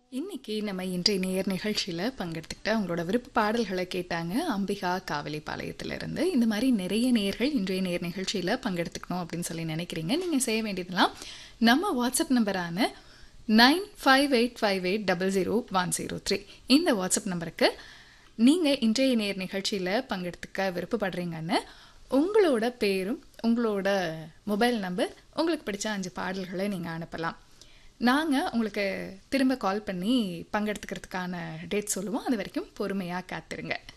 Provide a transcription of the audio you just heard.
இன்னைக்கு நம்ம இன்றைய நேர் நிகழ்ச்சியில் பங்கெடுத்துக்கிட்டு அவங்களோட விருப்ப பாடல்களை கேட்டாங்க அம்பிகா காவலிப்பாளையத்திலிருந்து இந்த மாதிரி நிறைய நேர்கள் இன்றைய நேர் நிகழ்ச்சியில் பங்கெடுத்துக்கணும் அப்படின்னு சொல்லி நினைக்கிறீங்க நீங்கள் செய்ய வேண்டியதெல்லாம் நம்ம வாட்ஸ்அப் நம்பரான nine five eight five eight double zero one zero three இந்த வாட்ஸ்அப் நம்பருக்கு நீங்கள் இன்றைய நேர் நிகழ்ச்சியில் பங்கெடுத்துக்க விருப்பப்படுறீங்கன்னு உங்களோட பேரும் உங்களோட மொபைல் நம்பர் உங்களுக்கு பிடிச்ச அஞ்சு பாடல்களை நீங்கள் அனுப்பலாம் நாங்கள் உங்களுக்கு திரும்ப கால் பண்ணி பங்கெடுத்துக்கிறதுக்கான டேட் சொல்லுவோம் அது வரைக்கும் பொறுமையாக காத்திருங்க